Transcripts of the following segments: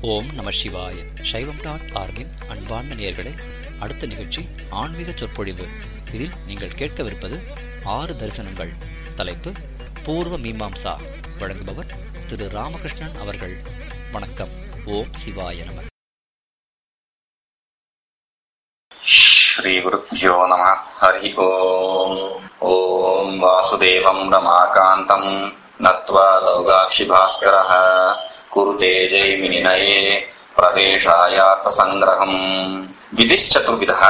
ஓம் நம சிவாய சைவம் டாட் ஆர்கின் அன்பார்ந்த நேயர்களே அடுத்த நிகழ்ச்சி ஆன்மீக சொற்பொழிவு இதில் நீங்கள் கேட்கவிருப்பது ஆறு தரிசனங்கள் தலைப்பு பூர்வ மீமாம்சா வழங்குபவர் திரு ராமகிருஷ்ணன் அவர்கள் வணக்கம் ஓம் சிவாய நம श्रीगुरुभ्यो नमः हरिः ओम् ॐ वासुदेवम् रमाकान्तम् नत्वा लौगाक्षिभास्करः कुरुते जैमिनिनये प्रवेशायार्थसङ्ग्रहम् विधिश्चतुर्विधः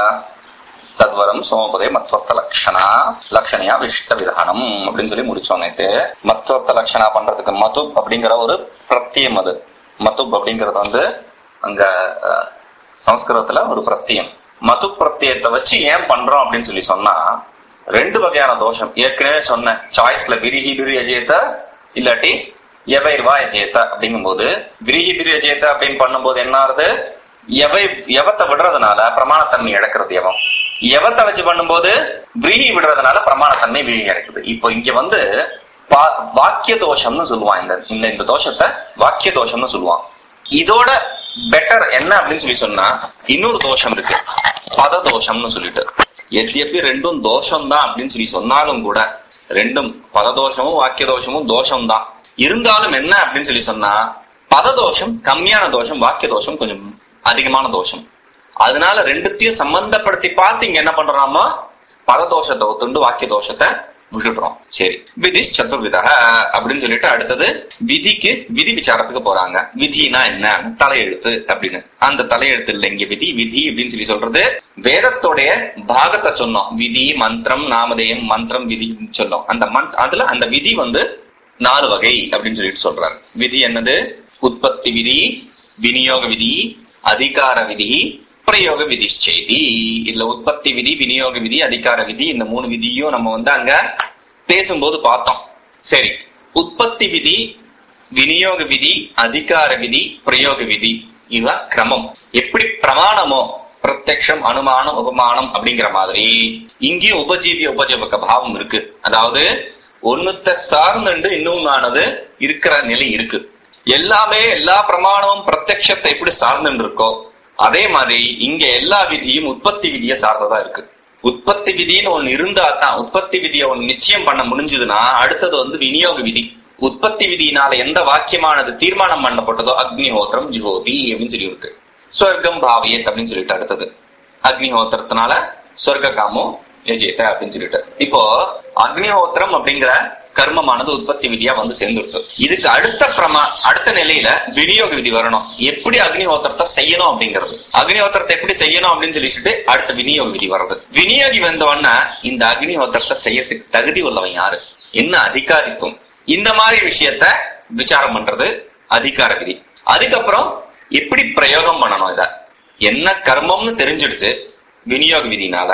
தத்வரம் சோமபதே மத்வர்த்த லட்சணா லட்சணையா விஷ்ட விதானம் அப்படின்னு சொல்லி முடிச்சோம் நேத்து மத்வர்த்த லட்சணா பண்றதுக்கு மதுப் அப்படிங்கிற ஒரு பிரத்தியம் அது மதுப் அப்படிங்கறது வந்து அங்க அஹ், சமஸ்கிருதத்துல ஒரு பிரத்தியம் மது பிரத்தியத்தை வச்சு ஏன் பண்றோம் அப்படின்னு சொல்லி சொன்னா ரெண்டு வகையான தோஷம் ஏற்கனவே சொன்னேன் சாய்ஸ்ல விரிஹி பிரி அஜேத இல்லாட்டி எவைர்வா அஜேத அப்படிங்கும்போது விரிஹி பிரி அஜேத அப்படின்னு பண்ணும்போது என்ன ஆகுது எவை எவத்தை விடுறதுனால பிரமாணத்தன்மை இழக்கிறது எவம் எவத்தை வச்சு பண்ணும்போது விரிஹி விடுறதுனால பிரமாணத்தன்மை விரிஹி இழக்குது இப்போ இங்க வந்து பா- வாக்கிய தோஷம்னு சொல்லுவான் இந்த இந்த இந்த தோஷத்தை வாக்கிய தோஷம்னு சொல்லுவான் இதோட பெட்டர் என்ன அப்படின்னு சொல்லி சொன்னா இன்னொரு தோஷம் இருக்கு பத தோஷம்னு சொல்லிட்டு எத்யப்பி ரெண்டும் தோஷம் தான் அப்படின்னு சொல்லி சொன்னாலும் கூட ரெண்டும் பத தோஷமும் வாக்கிய தோஷமும் தோஷம் தான் இருந்தாலும் என்ன அப்படின்னு சொல்லி சொன்னா பத தோஷம் கம்மியான தோஷம் வாக்கிய தோஷம் கொஞ்சம் அதிகமான தோஷம் அதனால ரெண்டுத்தையும் சம்பந்தப்படுத்தி பார்த்து இங்க என்ன பண்றோமா பத தோஷத்தை ஒத்துண்டு வாக்கிய தோஷத்தை விட்டுடுறோம் சரி விதி சதுர்வித அப்படின்னு சொல்லிட்டு அடுத்தது விதிக்கு விதி விசாரத்துக்கு போறாங்க விதினா என்ன தலையெழுத்து அப்படின்னு அந்த தலையெழுத்து இல்ல இங்க விதி விதி அப்படின்னு சொல்லி சொல்றது வேதத்தோடைய பாகத்தை சொன்னோம் விதி மந்திரம் நாமதேயம் மந்திரம் விதி சொன்னோம் அந்த மந்த் அதுல அந்த விதி வந்து நாலு வகை அப்படின்னு சொல்லிட்டு சொல்றாரு விதி என்னது உற்பத்தி விதி விநியோக விதி அதிகார விதி பிரயோக விதி செய்தி இல்ல உற்பத்தி விதி விநியோக விதி அதிகார விதி இந்த மூணு விதியும் நம்ம வந்து அங்க பேசும்போது பார்த்தோம் சரி உற்பத்தி விதி விநியோக விதி அதிகார விதி பிரயோக விதி இதுதான் கிரமம் எப்படி பிரமாணமோ பிரத்யக்ஷம் அனுமானம் உபமானம் அப்படிங்கிற மாதிரி இங்கேயும் உபஜீவிய உபஜீவக பாவம் இருக்கு அதாவது ஒண்ணுத்த சார்ந்துண்டு இன்னொன்னானது இருக்கிற நிலை இருக்கு எல்லாமே எல்லா பிரமாணமும் பிரத்யக்ஷத்தை எப்படி சார்ந்துட்டு இருக்கோ அதே மாதிரி இங்க எல்லா விதியும் உற்பத்தி விதியை சார்ந்ததா இருக்கு உற்பத்தி விதின்னு ஒண்ணு இருந்தா தான் உற்பத்தி விதியை ஒண்ணு நிச்சயம் பண்ண முடிஞ்சதுன்னா அடுத்தது வந்து விநியோக விதி உற்பத்தி விதியினால எந்த வாக்கியமானது தீர்மானம் பண்ணப்பட்டதோ அக்னிஹோத்திரம் ஜோதி அப்படின்னு சொல்லி இருக்கு ஸ்வர்க்கம் பாவியத் அப்படின்னு சொல்லிட்டு அடுத்தது அக்னிஹோத்திரத்தினால சொர்க்க காமோ எஜேத அப்படின்னு சொல்லிட்டு இப்போ அக்னிஹோத்திரம் அப்படிங்கிற கர்மமானது உற்பத்தி விதியா வந்து சேர்ந்துருச்சு இதுக்கு அடுத்த பிரமா அடுத்த நிலையில விநியோக விதி வரணும் எப்படி அக்னிஹோத்திரத்தை செய்யணும் அப்படிங்கிறது அக்னிஹோத்திரத்தை எப்படி செய்யணும் அப்படின்னு சொல்லிட்டு அடுத்த விநியோக விதி வர்றது விநியோகி வந்தவன இந்த அக்னிஹோத்திரத்தை செய்யறதுக்கு தகுதி உள்ளவன் யாரு என்ன அதிகாரித்துவம் இந்த மாதிரி விஷயத்த விசாரம் பண்றது அதிகார விதி அதுக்கப்புறம் எப்படி பிரயோகம் பண்ணணும் இத என்ன கர்மம்னு தெரிஞ்சிடுச்சு விநியோக விதினால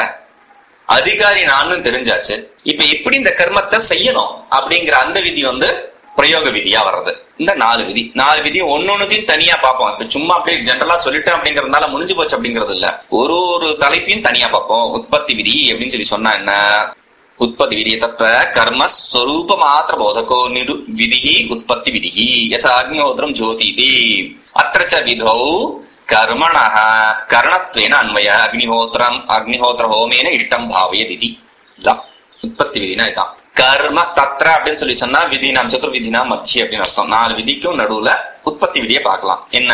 அதிகாரி நானும் தெரிஞ்சாச்சு இப்ப எப்படி இந்த கர்மத்தை செய்யணும் அப்படிங்கிற அந்த விதி வந்து பிரயோக விதியா வர்றது இந்த நாலு விதி நாலு விதி ஒன்னொன்னுத்தையும் தனியா பார்ப்போம் இப்ப சும்மா அப்படியே ஜென்ரலா சொல்லிட்டேன் அப்படிங்கறதுனால முடிஞ்சு போச்சு அப்படிங்கிறது இல்ல ஒரு ஒரு தலைப்பையும் தனியா பார்ப்போம் உற்பத்தி விதி அப்படின்னு சொல்லி சொன்னா என்ன உற்பத்தி விதி தத்த கர்ம ஸ்வரூப மாத்திர போதகோ நிரு விதி உற்பத்தி விதி யசா அக்னிஹோத்திரம் ஜோதி இது அத்திர ச விதௌ கர்மண கரணத்வேன அன்வய அக்னிஹோத்திரம் அக்னிஹோத்திர ஹோமேன இஷ்டம் பாவயத் இது இதான் உற்பத்தி விதினா இதான் கர்ம தத்ர அப்படின்னு சொல்லி சொன்னா விதினாம் சதுர்விதினா மத்திய அப்படின்னு அர்த்தம் நாலு விதிக்கும் நடுவுல உற்பத்தி விதியை பார்க்கலாம் என்ன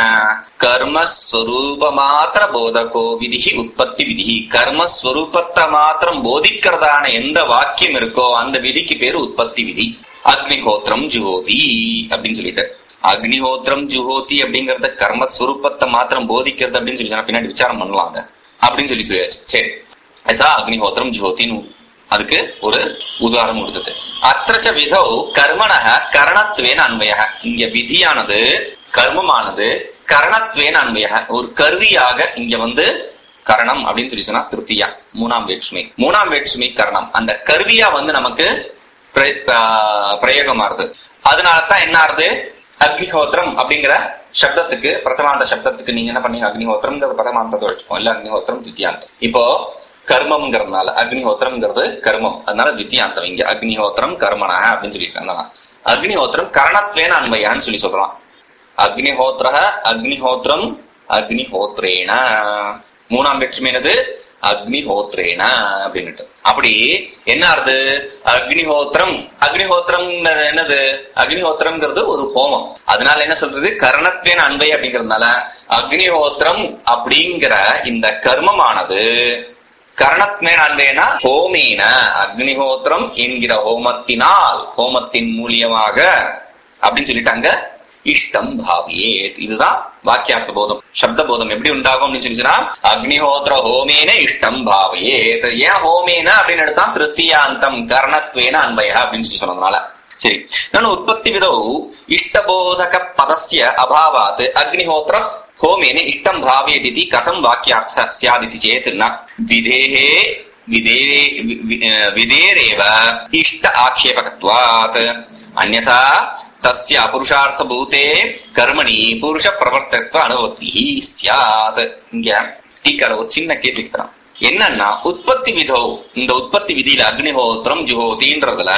கர்மஸ்வரூப மாத்திர போதகோ விதி உற்பத்தி விதி கர்மஸ்வரூபத்தை மாத்திரம் போதிக்கிறதான எந்த வாக்கியம் இருக்கோ அந்த விதிக்கு பேரு உற்பத்தி விதி அக்னிஹோத்திரம் ஜோதி அப்படின்னு சொல்லிட்டு அக்னிஹோத்திரம் ஜுஹோதி அப்படிங்கறத கர்மஸ்வரூபத்தை மாத்திரம் போதிக்கிறது அப்படின்னு சொல்லி சொன்னா பின்னாடி விசாரம் பண்ணலாம் அத அப்படின்னு சொல்லி சொல்லியாச்சு சரி அதுதான் அக்னிஹோத்திரம் ஜுஹோதின்னு அதுக்கு ஒரு உதாரணம் கொடுத்தது அத்திரச்ச விதௌ கர்மணக கரணத்வேன அன்வய இங்க விதியானது கர்மமானது கரணத்வேன அன்வய ஒரு கருவியாக இங்க வந்து கரணம் அப்படின்னு சொல்லி சொன்னா திருப்தியா மூணாம் வேற்றுமை மூணாம் வேற்றுமை கரணம் அந்த கருவியா வந்து நமக்கு பிர- ஆஹ் பிரயோகமாறுது அதனாலதான் என்ன ஆறுது அக்னிஹோத்திரம் அப்படிங்கிற சப்தத்துக்கு பிரதமாந்த சப்தத்துக்கு நீங்க என்ன பண்ணீங்க அக்னிஹோத்திரம்ங்கிற பிரதமாந்தத்தை வச்சுப்போம் இல்ல அக்னிஹோத்திரம் தித்தியாந்தம் இப்போ கர்மம்ங்கிறதுனால அக்னிஹோத்திரம்ங்கிறது கர்மம் அதனால தித்தியாந்தம் இங்க அக்னிஹோத்திரம் கர்மண அப்படின்னு சொல்லியிருக்காங்க அக்னிஹோத்திரம் கரணத்வேன அன்வையான்னு சொல்லி சொல்றான் அக்னிஹோத்ர அக்னிஹோத்ரம் அக்னிஹோத்ரேன மூணாம் வெற்றி என்னது அக்னிஹோத்ரேன அப்படின்னுட்டு அப்படி என்ன அர்த்தம் அக்னிஹோத்திரம் அக்னிஹோத்திரம் என்னது அக்னிஹோத்திரம்ங்கிறது ஒரு ஹோமம் அதனால என்ன சொல்றது கரணத்வேன அன்பை அப்படிங்கறதுனால அக்னிஹோத்திரம் அப்படிங்கிற இந்த கர்மமானது கரணத்மேன அன்பேனா ஹோமேன அக்னிஹோத்திரம் என்கிற ஹோமத்தினால் ஹோமத்தின் மூலியமாக அப்படின்னு சொல்லிட்டாங்க இஷ்டம் பாவியே இதுதான் வாக்கியார்த்த போதம் சப்த போதம் எப்படி உண்டாகும் அப்படின்னு சொல்லிச்சுன்னா அக்னிஹோத்திர ஹோமேன இஷ்டம் பாவியே ஏன் ஹோமேன அப்படின்னு எடுத்தா திருத்தியாந்தம் கர்ணத்வேன அன்பய அப்படின்னு சொல்லி சொன்னதுனால சரி நான் உற்பத்தி விதோ இஷ்டபோதக பதஸ்ய அபாவாத் அக்னிஹோத்திர ஹோமேன இஷ்டம் பாவேதி கதம் வாக்கியார்த்த சியாதிதி சேத் ந விதேஹே விதேரே விதேரேவ இஷ்ட ஆக்ஷேபகத்வாத் அந்யதா தஸ்ய புருஷார்த்தபூதே கர்மணி புருஷ பிரவர்த்தத்வ அனுபவத்தி சியாத் இங்க டீக்கால ஒரு சின்ன கேள்வி கேட்கிறான் என்னன்னா உற்பத்தி விதோ இந்த உற்பத்தி விதியில அக்னிஹோத்திரம் ஜுஹோதின்றதுல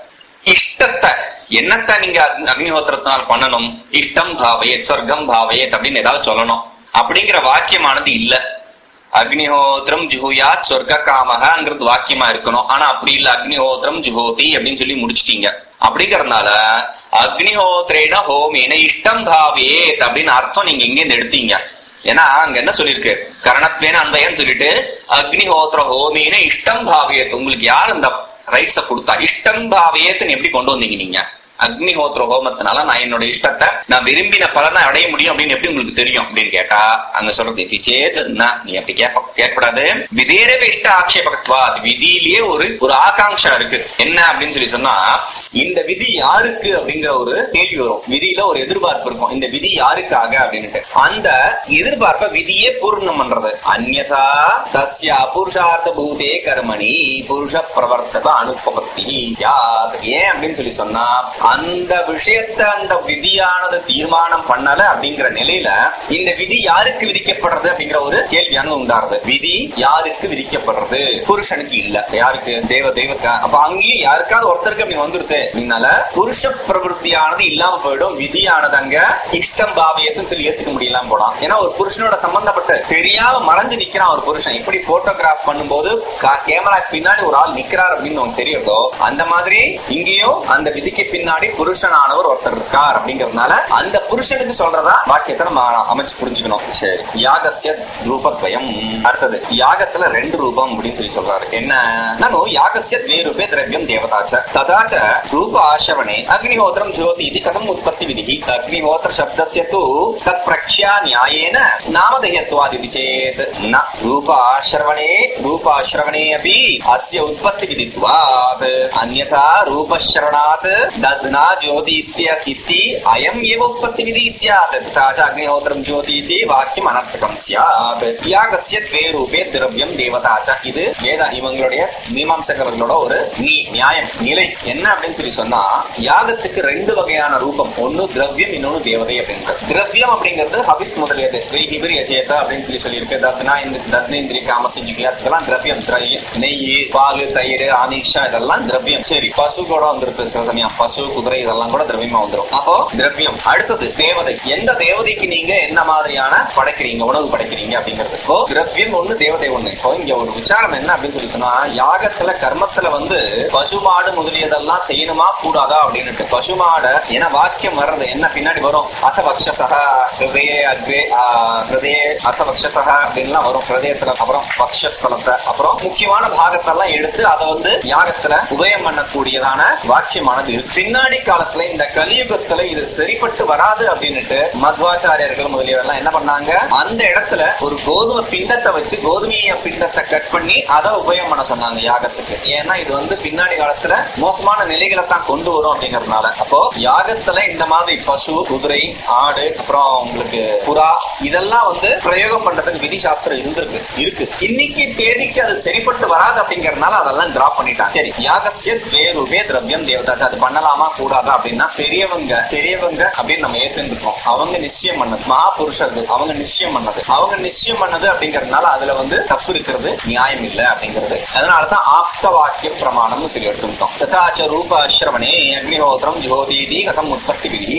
இஷ்டத்தை என்னத்தை நீங்க அக்னி- அக்னிஹோத்திரத்தினால் பண்ணணும் இஷ்டம் பாவையத் சொர்க்கம் பாவையத் அப்படின்னு ஏதாவது சொல்லணும் அப்படிங்கிற வாக்கியமானது இல்ல அக்னிஹோத்திரம் ஜுஹுயா சொர்க்க காமகங்கிறது வாக்கியமா இருக்கணும் ஆனா அப்படி இல்ல அக்னிஹோத்திரம் ஜுஹோதி அப்படின்னு சொல்லி முடிச்சிட்டீங்க அப்படிங்கறதுனால அக்னிஹோத்திரேன ஹோமேன இஷ்டம் பாவேத் அப்படின்னு அர்த்தம் நீங்க எங்க இருந்து எடுத்தீங்க ஏன்னா அங்க என்ன சொல்லிருக்கு கரணத்வேன அன்பயன்னு சொல்லிட்டு அக்னிஹோத்திர ஹோமேன இஷ்டம் பாவேத் உங்களுக்கு யார் அந்த ரைட்ஸ கொடுத்தா இஷ்டம் பாவேத்னு எப்படி கொண்டு வந்தீங்க நீங்க அக்னிஹோத்திர ஹோமத்தினால நான் என்னோட இஷ்டத்தை நான் விரும்பின பலனை அடைய முடியும் அப்படின்னு எப்படி உங்களுக்கு தெரியும் அப்படின்னு கேட்டா அங்க சொல்றது இது சேது ந- நீ அப்படி கேட்ப கேட்கக்கூடாது விதேரவே இஷ்ட ஆட்சேபகத்வா அது விதியிலேயே ஒரு ஒரு ஆகாங்ஷா இருக்கு என்ன அப்படின்னு சொல்லி சொன்னா இந்த விதி யாருக்கு அப்படிங்கிற ஒரு கேள்வி வரும் விதியில ஒரு எதிர்பார்ப்பு இருக்கும் இந்த விதி யாருக்காக அப்படின்னுட்டு அந்த எதிர்பார்ப்பை விதியே பூர்ணம் பண்றது அந்யதா தஸ்ய அபுருஷார்த்த பூதே கர்மணி புருஷ பிரவர்த்தக அனுபவத்தி யாத் ஏன் அப்படின்னு சொல்லி சொன்னா அந்த விஷயத்தை அந்த விதியானது தீர்மானம் பண்ணல அப்படிங்கிற நிலையில இந்த விதி யாருக்கு விதிக்கப்படுறது அப்படிங்கிற ஒரு கேள்வியானது உண்டாருது விதி யாருக்கு விதிக்கப்படுறது புருஷனுக்கு இல்ல யாருக்கு தேவ தெய்வத்தா அப்ப அங்கேயும் யாருக்காவது ஒருத்தருக்கு அப்படி வந்துருது அதனால புருஷ பிரவருத்தியானது இல்லாம போயிடும் விதியானது அங்க இஷ்டம் பாவியத்துன்னு சொல்லி ஏத்துக்க முடியலாம் போலாம் ஏன்னா ஒரு புருஷனோட சம்பந்தப்பட்ட தெரியாம மறைஞ்சு நிக்கிறான் ஒரு புருஷன் எப்படி போட்டோகிராஃப் பண்ணும்போது கேமரா பின்னாடி ஒரு ஆள் நிக்கிறார் அப்படின்னு நமக்கு தெரியுதோ அந்த மாதிரி இங்கேயும் அந்த விதிக்கு பின்னாடி புருஷனானவர் ஒருத்தர் இருக்கார் அப்படிங்கறதுனால அந்த புருஷனுக்கு சொல்றதா வாக்கியத்தை நம்ம அமைச்சு புரிஞ்சுக்கணும் சரி யாகசிய ரூபத்வயம் அடுத்தது யாகத்துல ரெண்டு ரூபம் அப்படின்னு சொல்லி சொல்றாரு என்ன நானும் யாகசிய द्वे रूपे द्रव्यम देवता च तथा च रूप आश्रवणे अग्निहोत्रम ज्योति इति कथम उत्पत्ति विधिः अग्निहोत्र शब्दस्य तु तत्प्रख्या न्यायेन नामधेयत्वादिति चेत् न रूप आश्रवणे रूप आश्रवणे अपि अस्य उत्पत्ति विधित्वात् अन्यथा रूपश्रवणात् दध्ना ज्योति इत्य- इति अयम् एव उत्पत्ति विधिः स्यात् तथा च अग्निहोत्रम ज्योति इति वाक्यम् अनर्थकम् स्यात् यागस्य द्वे रूपे திரவியம் தேவதாச்ச இது வேத இவங்களுடைய மீமாம்சகர்களோட ஒரு நீ நியாயம் நிலை என்ன அப்படின்னு சொல்லி சொன்னா யாகத்துக்கு ரெண்டு வகையான ரூபம் ஒன்னு திரவியம் இன்னொன்னு தேவதை அப்படின்றது திரவியம் அப்படிங்கிறது ஹவிஸ் முதலியது ஹிபிரி அஜேத அப்படின்னு சொல்லி சொல்லியிருக்கு தத்னா இந்த தத்னேந்திரி காம செஞ்சுக்கியா இதெல்லாம் திரவியம் திரவியம் நெய் பால் தயிர் ஆனிஷா இதெல்லாம் திரவியம் சரி பசு கூட வந்துருக்கு சில சமயம் பசு குதிரை இதெல்லாம் கூட திரவியமா வந்துரும் அப்போ திரவியம் அடுத்தது தேவதை எந்த தேவதைக்கு நீங்க என்ன மாதிரியான படைக்கிறீங்க உணவு படைக்கிறீங்க அப்படிங்கிறது இப்போ திரவியம் ஒண்ணு தேவதை ஒண்ணு இப்போ இங்க ஒரு விசாரம் என்ன அப்படின்னு சொல்லி சொன்னா யாகத்துல கர்மத்துல வந்து பசுமாடு முதலியதெல்லாம் செய்யணுமா கூடாதா அப்படின்னு பசுமாட ஏன்னா வாக்கியம் வர்றது என்ன பின்னாடி வரும் அசபக்ஷசக ஹிருதய அக்ரே ஹிருதய அசபக்ஷசக அப்படின்லாம் வரும் ஹிருதயத்துல அப்புறம் பக்ஷஸ்தலத்தை அப்புறம் முக்கியமான பாகத்தெல்லாம் எடுத்து அதை வந்து யாகத்துல உதயம் பண்ணக்கூடியதான வாக்கியமானது இருக்கு பின்னாடி காலத்துல இந்த கலியுகத்துல இது சரிப்பட்டு வராது அப்படின்னுட்டு மத்வாச்சாரியர்கள் முதலியவெல்லாம் என்ன பண்ணாங்க அந்த இடத்துல ஒரு கோதுமை பிண்டத்தை வச்சு கோதுமைய பிண்டத்தை கட் பண்ணி அதை உபயோகம் பண்ண சொன்னாங்க யாகத்துக்கு ஏன்னா இது வந்து பின்னாடி காலத்துல மோசமான நிலைகளை தான் கொண்டு வரும் அப்படிங்கறதுனால அப்போ யாகத்துல இந்த மாதிரி பசு குதிரை ஆடு அப்புறம் உங்களுக்கு புறா இதெல்லாம் வந்து பிரயோகம் பண்றதுக்கு விதி சாஸ்திரம் இருந்திருக்கு இருக்கு இன்னைக்கு தேதிக்கு அது சரிப்பட்டு வராது அப்படிங்கறதுனால அதெல்லாம் டிராப் பண்ணிட்டாங்க சரி யாகசிய வேறுவே திரவியம் தேவதாச்சு அது பண்ணலாமா கூடாதா அப்படின்னா பெரியவங்க பெரியவங்க அப்படின்னு நம்ம ஏத்துருக்கோம் அவங்க நிச்சயம் பண்ணது மகாபுருஷர்கள் அவங்க நிச்சயம் பண்ணது அவங்க நிச்சயம் பண்ணது அப்படிங்கறதுனால அதுல வந்து தப்பு இருக்கிறது நியாயம் இல்ல அப்படிங்கிறது அதனாலதான் ஆப்த வாக்கியம் பிரமாணம்னு சொல்லி எடுத்துக்கிட்டோம் ததாச்ச ரூப அஸ்ரவணே அக்னிஹோத்திரம் ஜோதீதி கதம் உற்பத்தி விதி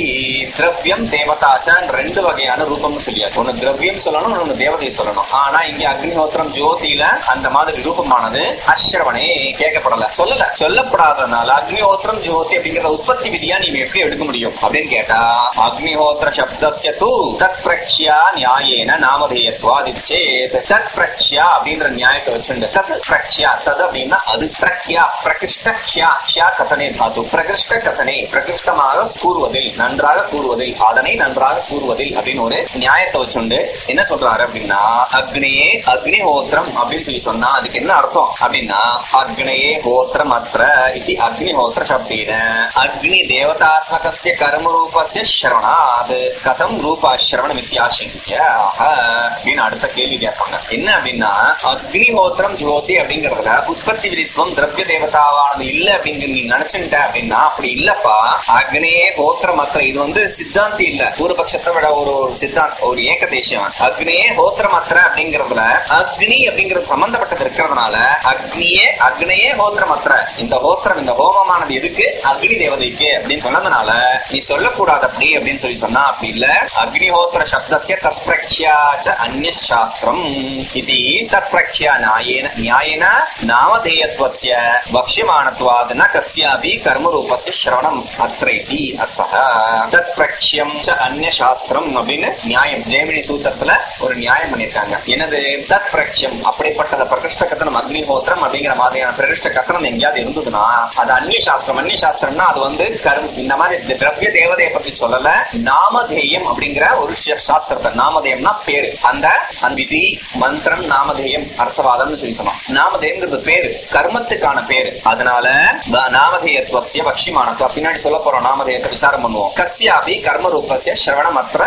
திரவியம் தேவதாச்ச ரெண்டு வகையான ரூபம்னு சொல்லியாச்சு ஒண்ணு திரவியம் சொல்லணும் ஒண்ணு தேவதை சொல்லணும் ஆனா இங்க அக்னிஹோத்திரம் ஜோதியில அந்த மாதிரி ரூபமானது அஸ்ரவனே கேட்கப்படல சொல்லல சொல்லப்படாதனால அக்னிஹோத்திரம் ஜோதி அப்படிங்கிற உற்பத்தி விதியா நீங்க எப்படி எடுக்க முடியும் அப்படின்னு கேட்டா அக்னிஹோத்திர சப்தஸ்ய தூ தத் பிரக்ஷியா நியாயேன நாமதேயத்வாதிச்சேத் தத் பிரக்ஷியா அப்படின்ற நியாயத்தை வச்சுண்டு தத் பிரக்ஷியா தத் அப்படின்னா அது பிரக்யா பிரகிருஷ்ட க்ஷா க்ஷா கதனே தாது பிரகிருஷ்ட கதனே பிரகிருஷ்டமாக கூறுவதில் நன்றாக கூறுவதில் அதனை நன்றாக கூறுவதில் அப்படின்னு ஒரு நியாயத்தை வச்சுண்டு என்ன சொல்றாரு அப்படின்னா அக்னியே அக்னிஹோத்திரம் அப்படின்னு சொல்லி சொன்னா அதுக்கு என்ன அர்த்தம் அப்படின்னா அக்னயே ஹோத்திரம் அத்திர இது அக்னிஹோத்திர சப்தேன அக்னி தேவதாத்மகஸ்ய கர்ம ரூபஸ்ய ஸ்ரவணாத் கதம் ரூபாசிரவணம் வித்தியாசங்கிய அப்படின்னு அடுத்த கேள்வி கேட்பாங்க என்ன அப்படின்னா அக்னிஹோத்திரம் ஜோதி அப்படிங்கறதுல உற்பத்தி விதித்துவம் திரவிய தேவதாவானது இல்ல அப்படின்னு நீ நினைச்சுட்ட அப்படின்னா அப்படி இல்லப்பா அக்னியே ஹோத்திரம் அத்திர இது வந்து சித்தாந்தி இல்ல பூர்வபட்சத்தை விட ஒரு ஒரு சித்தாந்த் ஒரு ஏக தேசம் அக்னியே ஹோத்திரம் அத்திர அப்படிங்கறதுல அக்னி அப்படிங்கிறது சம்பந்தப்பட்டது இருக்கிறதுனால அக்னியே அக்னியே ஹோத்திரம் அத்திர இந்த ஹோத்திரம் இந்த ஹோமமானது எதுக்கு அக்னி தேவதைக்கு அப்படின்னு சொன்னதுனால நீ சொல்லக்கூடாது அப்படி அப்படின்னு சொல்லி சொன்னா அப்படி இல்ல அக்னிஹோத்திர சப்தஸ்ய தத்பிரக்ஷாச்ச அந்நிய சாஸ்திரம் இது தத்பிரக்ஷா நியாயேன நியாயேன நாமதேயத்வஸ்ய வக்ஷ்யமானத்வாத் ந கஸ்யாபி கர்மரூபஸ்ய ஸ்ரவணம் அத்ர இதி அர்த்தः தத்பிரக்ஷ்யம் ச அந்நிய சாஸ்திரம் அப்படின்னு நியாயம் ஜெயமினி சூத்திரத்துல ஒரு நியாயம் பண்ணிருக்காங்க என்னது தத் பிரக்ஷம் அப்படிப்பட்ட பிரகிருஷ்ட கத்தனம் அக்னிஹோத்திரம் அப்படிங்கிற மாதிரியான பிரகிருஷ்ட கத்தனம் எங்கேயாவது இருந்ததுன்னா அது அந்நிய சாஸ்திரம் அந்நிய சாஸ்திரம்னா அது வந்து கரும் இந்த மாதிரி இந்த திரவிய தேவதையை பத்தி சொல்லல நாமதேயம் அப்படிங்கிற ஒரு சா- சாஸ்திரத்தை நாமதேயம்னா பேரு அந்த அந்த விதி மந்திரம் நாமதேயம் அர்த்தவாதம்னு சொல்லி சொன்னோம் நாமதேயம்ங்கிறது பேரு கர்மத்துக்கான பேரு அதனால வ- நாமதேயத்துவசிய பக்ஷிமானத்துவ பின்னாடி சொல்ல போறோம் நாமதேயத்தை விசாரம் பண்ணுவோம் கஸ்யாபி கர்ம ரூபசிய சிரவணம் அத்திர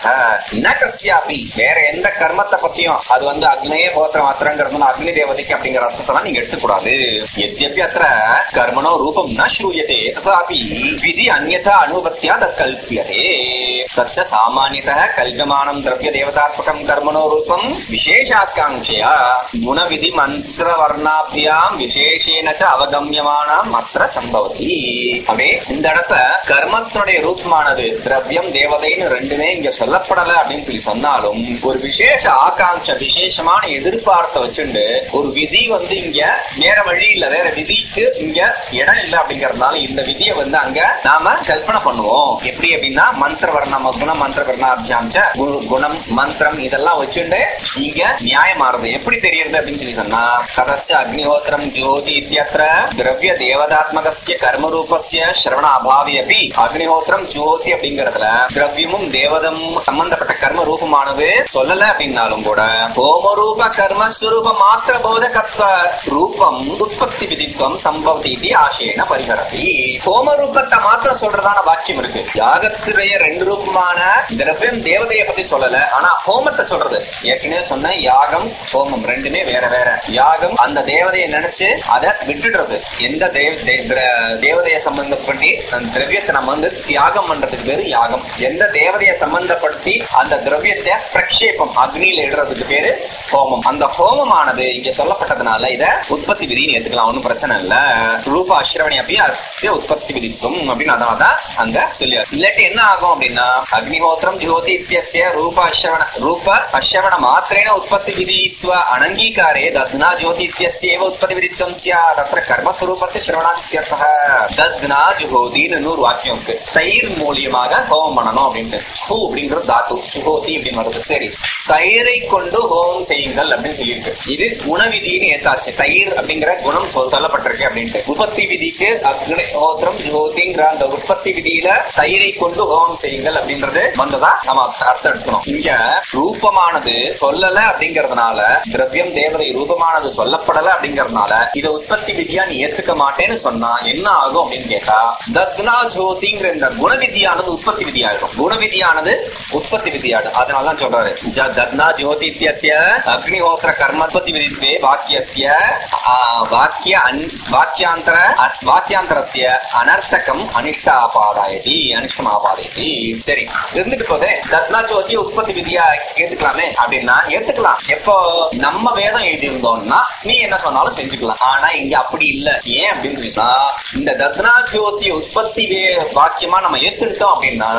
ந கஸ்யாபி வேற எந்த கர்மத்தை பத்தியும் அது வந்து அக்னேய கோத்திரம் அத்திரங்கிறது அக்னி தேவதைக்கு அப்படிங்கிற அர்த்தத்தெல்லாம் நீங்க எடுத்துக்கூடாது எத்யபி அத்திர கர்மணோ ரூபம் ந ஸ்ரூயதே ததாபி விதி அந்யதா அனுபத்தியா தத் கல்பியதே தச்ச சாமானியதः கல்பமானம் திரவிய தேவதாத்மகம் கர்மணோ ரூபம் விசேஷாக்காங்கையா குணவிதி மந்திர வர்ணாபியாம் விசேஷேன ச அவகமியமானாம் அத்திர சம்பவதி அப்படியே இந்த இடத்த கர்மத்தினுடைய ரூபமானது திரவியம் தேவதைன்னு ரெண்டுமே இங்க சொல்லப்படல அப்படின்னு சொல்லி சொன்னாலும் ஒரு விசேஷ ஆகாங்ஷ விசேஷமான எதிர்பார்த்த வச்சுண்டு ஒரு விதி வந்து இங்க வேற வழி இல்ல வேற விதிக்கு இங்க இடம் இல்ல அப்படிங்கறதுனால இந்த விதியை வந்து அங்க நாம கல்பனை பண்ணுவோம் எப்படி அப்படின்னா மந்திர வர்ணம் குணம் மந்திர வர்ணாபியாம் ச கு- குணம் மந்திரம் இதெல்லாம் வச்சுண்டு இங்க நியாயமாறுது எப்படி தெரியுது அப்படின்னு சொல்லி சொன்னா கதஸ்ய அக்னிஹோத்திரம் ஜோதி இத்தியத்திர திரவிய தேவதாத்மகஸ்ய கர்ம ரூபஸ்ய சிரவண அபாவி அப்படி அக்னிஹோத்திரம் ஜோதி அப்படிங்கறதுல திரவியமும் தேவதம் சம்பந்தப்பட்ட கர்ம ரூபமானது சொல்லல அப்படின்னாலும் கூட ஹோமரூப கர்மஸ்வரூப மாத்திர போதகத்வ ரூபம் உற்பத்தி விதித்துவம் சம்பவதி இது ஆசேன பரிகரதி ஹோம ரூபத்தை மாத்திரம் சொல்றதான வாக்கியம் இருக்கு யாகத்துடைய ரெண்டு ரூபமான திரவியம் தேவதையை பத்தி சொல்லல ஆனா ஹோமத்தை சொல்றது ஏற்கனவே சொன்ன யாகம் ஹோமம் ரெண்டுமே வேற வேற யாகம் அந்த தேவதையை நினைச்சு அதை விட்டுடுறது எந்த தேவ தே- திர- தேவதையை சம்பந்தப்பட்டு அந்த திரவியத்தை நம்ம வந்து தியாகம் பண்றதுக்கு பேரு யாகம் எந்த தேவதையை சம்பந்தப்படுத்தி அந்த திரவியத்தை பிரக்ஷேபம் அக்னியில இடுறதுக்கு பேரு ஹோமம் அந்த ஹோமமானது இங்க சொல்லப்பட்டதுனால இத உற்பத்தி விதின்னு ஏத்துக்கலாம் ஒண்ணும் பிரச்சனை இல்ல ரூப அஸ்ரவணி அப்படி அஸ்ய உற்பத்தி விதித்துவம் அப்படின்னு அதனாலதான் அங்க சொல்லியாரு இல்லாட்டி என்ன ஆகும் அப்படின்னா அக்னிஹோத்திரம் ஜோதி இத்தியஸ்ய ரூப அஸ்ரவண ரூப அஸ்ரவண மாத்திரேன உற்பத்தி விதித்வ அனங்கீகாரே தத்னா ஜோதி இத்தியஸ்ய ஏவ உற்பத்தி விதித்துவம் ஸ்யாத் தத்ர கர்மஸ்வரூபத்தை சிரவணாதித்யர்த்தः தத்னா ஜுஹோதின்னு இன்னொரு வாக்கியம் இருக்கு தயிர் மூலியமாக ஹோமம் பண்ணணும் அப்படின்ட்டு ஹூ அப்படிங்கிறது தாத்து சுகோதி அப்படின்னு வருது சரி தயிரை கொண்டு ஹோமம் செய்யுங்கள் அப்படின்னு சொல்லியிருக்கு இது குணவிதின்னு ஏத்தாச்சு தயிர் அப்படிங்கிற குணம் சொல்~ சொல்லப்பட்டிருக்கு அப்படின்ட்டு உற்பத்தி விதிக்கு அக்னிஹோத்திரம் ஜோதிங்கிற அந்த உற்பத்தி விதியில தயிரை கொண்டு ஹோமம் செய்யுங்கள் அப்படின்றது வந்ததா நம்ம அர்த்தம் எடுக்கணும் இங்க ரூபமானது சொல்லல அப்படிங்கறதுனால திரவியம் தேவதை ரூபமானது சொல்லப்படல அப்படிங்கறதுனால இத உற்பத்தி விதியா நீ ஏத்துக்க மாட்டேன்னு சொன்னா என்ன ஆகும் அப்படின்னு கேட்டா தத்னா ஜோதிங்கிற இந்த குணவிதியானது உற்பத்தி விதியாயிடும் குணவிதியானது உற்பத்தி விதியாயிடும் அதனாலதான் சொல்றாரு ஜ- தத்னா ஜோதி இத்தியஸ்ய அக்னிஹோத்திர கர்மத்வத்தி விதித்வே வாக்கியஸ்ய ஆ, வாக்கிய அன்- வாக்கியாந்தர அ- வாக்கியாந்தரஸ்ய அனர்த்தகம் அனிஷ்டாபாதாயதி அனிஷ்டமாபாதயதி சரி இருந்துட்டு போதே தத்னா ஜோதி உற்பத்தி விதியா ஏத்துக்கலாமே அப்படின்னா ஏத்துக்கலாம் எப்போ நம்ம வேதம் எழுதியிருந்தோம்னா நீ என்ன சொன்னாலும் செஞ்சுக்கலாம் ஆனா இங்க அப்படி இல்ல ஏன் அப்படின்னு சொன்னா இந்த தத்னா ஜோதி உற்பத்தி வே- வாக்கியமா நம்ம ஏத்துக்கிட்டோம் அப்படின்னா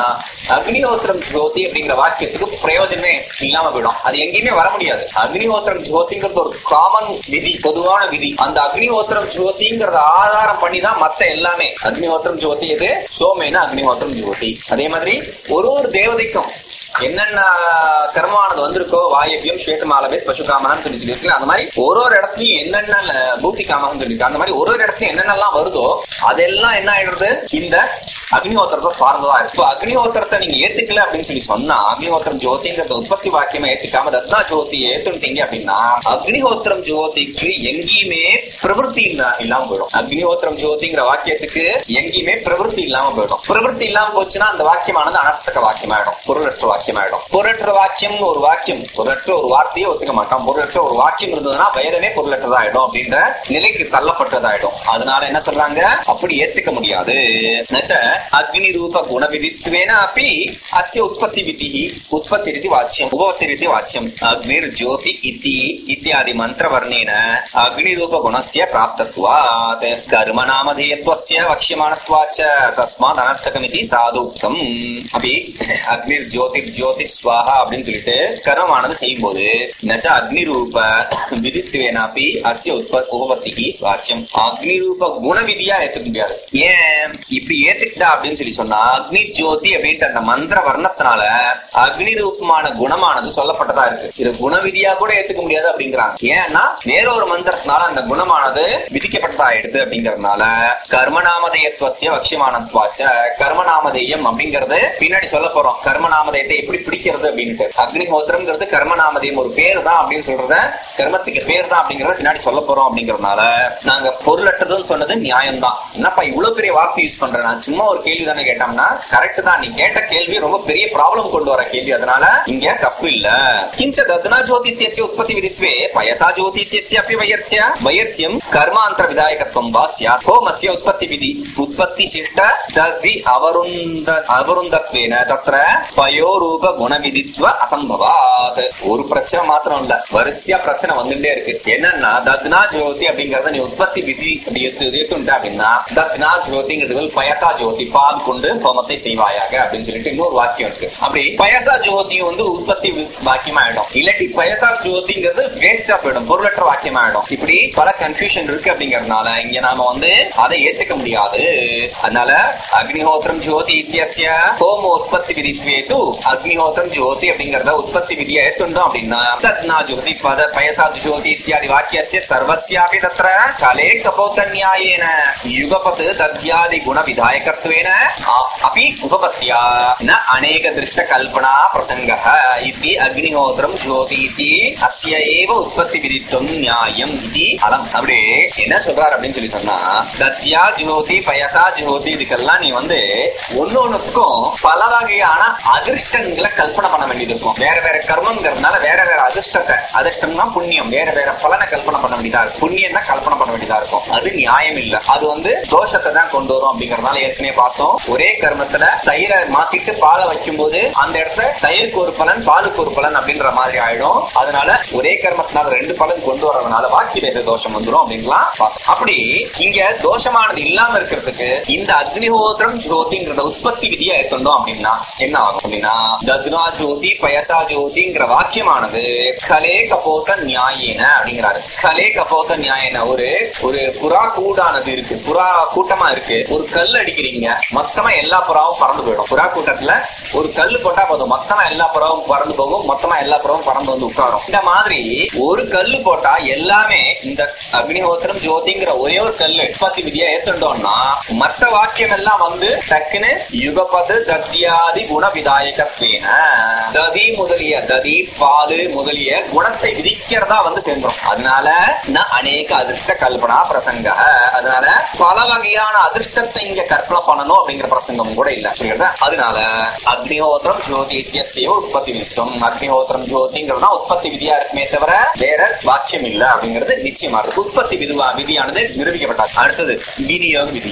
அக்னிஹோத்திரம் ஜோதி அப்படிங்கிற வாக்கியத்துக்கு பிரயோஜனமே இல்லாம போயிடும் அது எங்கேயுமே வர முடியாது அக்னிஹோத்திரம் ஜோதிங்கிறது ஒரு காமன் விதி பொதுவான விதி அந்த அக்னிஹோத்திரம் ஜோதிங்கிறத ஆதாரம் பண்ணி தான் மத்த எல்லாமே அக்னிஹோத்திரம் ஜோதி எது சோமேன அக்னிஹோத்திரம் ஜோதி அதே மாதிரி ஒரு ஒரு தேவதைக்கும் என்னென்ன கர்மானது வந்திருக்கோ வாயவியம் ஸ்வேதமாலவே பசு காமனம் சொல்லி சொல்லியிருக்கு அந்த மாதிரி ஒரு ஒரு இடத்துலயும் என்னென்ன பூத்தி காமகம் சொல்லியிருக்கு அந்த மாதிரி ஒரு ஒரு இடத்துலயும் என்னென்னலாம் வருதோ அதெல்லாம் என்ன ஆயிடுறது இந்த அக்னிஹோத்திரத்தை சார்ந்ததா இருக்கு இப்போ அக்னிஹோத்திரத்தை நீங்க ஏத்துக்கல அப்படின்னு சொல்லி சொன்னா அக்னிஹோத்திரம் ஜோதிங்கிறத உற்பத்தி வாக்கியமா ஏத்துக்காம ரத்னா ஜோதி ஏத்துட்டீங்க அப்படின்னா அக்னிஹோத்திரம் ஜோதிக்கு எங்கேயுமே பிரவருத்தி இல்ல- இல்லாம போயிடும் அக்னிஹோத்திரம் ஜோதிங்கிற வாக்கியத்துக்கு எங்கேயுமே பிரவருத்தி இல்லாம போயிடும் பிரவருத்தி இல்லாம போச்சுன்னா அந்த வாக்கியமானது அனர்த்தக வாக்கியமாயிடும் பொருளற்ற வாக்கியமாயிடும் பொருளற்ற வாக்கியம் ஒரு வாக்கியம் பொருளற்ற ஒரு வார்த்தையே ஒத்துக்க மாட்டோம் பொருளற்ற ஒரு வாக்கியம் இருந்ததுன்னா வேதமே பொருளற்றதாயிடும் அப்படின்ற நிலைக்கு தள்ளப்பட்டதாயிடும் அதனால என்ன சொல்றாங்க அப்படி ஏத்துக்க முடியாது நச்ச அக்னி ரூப குண விதித்வேன அப்படி அஸ்ய உற்பத்தி விதி உற்பத்தி ரீதி வாச்சியம் உபவத்தி ரீதி வாச்சியம் அக்னிர் ஜோதி இத்தி இத்தியாதி மந்திரவர்ணேன அக்னி ரூப குணஸ்ய பிராப்தத்வாத் கர்ம நாமதேயத்வஸ்ய வக்ஷ்யமானத்வாச்ச தஸ்மாத் அனர்த்தகமிதி சாதுக்தம் அப்படி அக்னிர் ஜோதி ஜோதி ஸ்வாஹா அப்படின்னு சொல்லிட்டு கர்மமானது செய்யும் போது நச்ச அக்னி ரூப விதித்வேனாப்பி அஸ்ய உற்ப உபபத்திக்கு சுவாச்சியம் அக்னி ரூப குண விதியா ஏத்துக்க முடியாது ஏன் இப்படி ஏத்துக்கிட்டா அப்படின்னு சொல்லி சொன்னா அக்னி ஜோதி அப்படின்ற அந்த மந்திர வர்ணத்தினால அக்னி ரூபமான குணமானது சொல்லப்பட்டதா இருக்கு இது குண விதியா கூட ஏத்துக்க முடியாது அப்படிங்கிறாங்க ஏன்னா வேற ஒரு மந்திரத்தினால அந்த குணமானது விதிக்கப்பட்டதா ஆயிடுது அப்படிங்கறதுனால கர்மநாமதேயத்துவசிய வக்ஷிமானத்வாச்ச கர்மநாமதேயம் அப்படிங்கறது பின்னாடி சொல்ல போறோம் கர்மநாமதேயத்தை எப்படி பிடிக்கிறது அப்படின்ட்டு அக்னிஹோத்திரம்ங்கிறது கர்மநாமதேயம் ஒரு பேர் தான் அப்படின்னு சொல்றத கர்மத்துக்கு பேர் தான் அப்படிங்கறத பின்னாடி சொல்ல போறோம் அப்படிங்கறதுனால நாங்க பொருளற்றதுன்னு சொன்னது நியாயம் தான் என்னப்பா இவ்வளவு பெரிய வார்த்தை யூஸ் பண்றேன் நான் சும்மா ஒரு கேள்வி தானே கேட்டோம்னா கரெக்ட் தான் நீ கேட்ட கேள்வி ரொம்ப பெரிய ப்ராப்ளம் கொண்டு வர கேள்வி அதனால இங்க தப்பு இல்ல கிஞ்ச தத்னா ஜோதித்யஸ்ய உற்பத்தி விதித்வே பயசா ஜோதித்யஸ்ய அப்படி வையர்த்திய வையர்த்தியம் கர்மாந்தர விதாயகத்துவம் வா ஸ்யாத் ஹோமஸ்ய உற்பத்தி விதி உற்பத்தி சிஷ்ட ததி அவருந்த அவருந்தத்வேன தத்ர பயோரூப குணவிதித்வ அசம்பவாத் ஒரு பிரச்சனை மாத்திரம் இல்ல வரிசையா பிரச்சனை வந்துட்டே இருக்கு என்னன்னா தத்னா ஜோதி அப்படிங்கறத நீ உற்பத்தி விதி அப்படி எடுத்து எடுத்துட்டா அப்படின்னா தத்னா ஜோதிங்கிறது பயசா ஜோதி பால் கொண்டு ஹோமத்தை செய்வாயாக அப்படின்னு சொல்லிட்டு இன்னொரு வாக்கியம் இருக்கு அப்படி பயசா ஜோதி வந்து உற்பத்தி வி- வாக்கியமா ஆயிடும் இல்லாட்டி பயசா ஜோதிங்கிறது வேஸ்டா போயிடும் பொருளற்ற வாக்கியம் ஆயிடும் இப்படி பல கன்ஃபியூஷன் இருக்கு அப்படிங்கறதுனால இங்க நாம வந்து அதை ஏத்துக்க முடியாது அதனால அக்னிஹோத்திரம் ஜோதி இத்தியஸ்ய ஹோம உற்பத்தி விதித்வேது அக்னிஹோத்திரம் ஜோதி அப்படிங்கறத உற்பத்தி விதியை ஏத்துண்டோம் அப்படின்னா தத்னா ஜோதி பத பயசா ஜோதி இத்தியாதி வாக்கியஸ்ய சர்வஸ்யாபி தத்ர கலே கபோத நியாயேன யுகபத் தத்யாதி குண விதாயகத்வேன அ- अपि उपपत्त्या न अनेक दृष्ट कल्पना प्रसङ्गः इति अग्निहोत्रम् ज्योति इति अस्य एव உற்பத்தி விதித்துவம் நியாயம் இது அலம் அப்படி என்ன சொல்றாரு அப்படின்னு சொல்லி சொன்னா சத்யா ஜோதி பயசா ஜோதி இதுக்கெல்லாம் நீ வந்து ஒண்ணு ஒண்ணுக்கும் பல வகையான அதிர்ஷ்டங்களை கல்பனை பண்ண வேண்டியது இருக்கும் வேற வேற கர்மங்கிறதுனால வேற வேற அதிர்ஷ்டத்தை அதிர்ஷ்டம்னா புண்ணியம் வேற வேற பலனை கல்பனை பண்ண வேண்டியதா இருக்கும் புண்ணியம் தான் கல்பனை பண்ண வேண்டியதா இருக்கும் அது நியாயம் இல்ல அது வந்து தோஷத்தை தான் கொண்டு வரும் அப்படிங்கறதுனால ஏற்கனவே பார்த்தோம் ஒரே கர்மத்துல தயிரை மாத்திட்டு பாலை வைக்கும் போது அந்த இடத்துல தயிருக்கு ஒரு பலன் பாலுக்கு ஒரு பலன் அப்படின்ற மாதிரி ஆயிடும் அதனால ஒரே கர்மத்தினால ரெண்டு பலன் கொண்டு வரதுனால வாக்கி வேத தோஷம் வந்துடும் அப்படின்லாம் பார்த்தோம். அப்படி இங்க தோஷமானது இல்லாம இருக்கிறதுக்கு இந்த அக்னிஹோத்திரம் ஜோதிங்கிறத உற்பத்தி விதியை ஏற்கொண்டோம் அப்படின்னா என்ன ஆகும் அப்படின்னா தத்னா ஜோதி பயசா ஜோதிங்கிற வாக்கியமானது கலே கபோத நியாயேன அப்படிங்கிறாரு கலே கபோத நியாயன ஒரு ஒரு புறா கூடானது இருக்கு புறா கூட்டமா இருக்கு ஒரு கல் அடிக்கிறீங்க மொத்தமா எல்லா புறாவும் பறந்து போயிடும் புறா கூட்டத்துல ஒரு கல்லு போட்டா போதும் மொத்தமா எல்லா புறாவும் பறந்து போகும் மொத்தமா எல்லா புறாவும் பறந்து வந்து உட்காரும் இந்த மாதிரி ஒரு கல்லு போட்டா எல்லாமே இந்த அக்னிஹோத்திரம் ஜோதிங்கிற ஒரே ஒரு கல்லு உற்பத்தி விதியா ஏத்துட்டோம்னா மற்ற வாக்கியம் எல்லாம் வந்து டக்குன்னு யுகபது தத்தியாதி குண விதாயகத்வேன ததி முதலிய ததி பாலு முதலிய குணத்தை விதிக்கிறதா வந்து சேர்ந்துரும் அதனால ந அநேக அதிர்ஷ்ட கல்பனா பிரசங்க அதனால பல வகையான அதிர்ஷ்டத்தை இங்க கற்பனை பண்ணணும் அப்படிங்கிற பிரசங்கம் கூட இல்ல புரியுதா அதனால அக்னிஹோத்திரம் ஜோதி இத்தியத்தையோ உற்பத்தி விதித்தம் அக்னிஹோத்திரம் ஜோதிங்கிறதுனா உற்பத்தி விதியா இருக்குமே தவிர வேற வாக்கியம் இல்ல அப்படிங்கிறது நிச்சயமா இருக்கு உற்பத்தி விதுவா விதியானது நிரூபிக்கப்பட்டார் அடுத்தது விநியோக விதி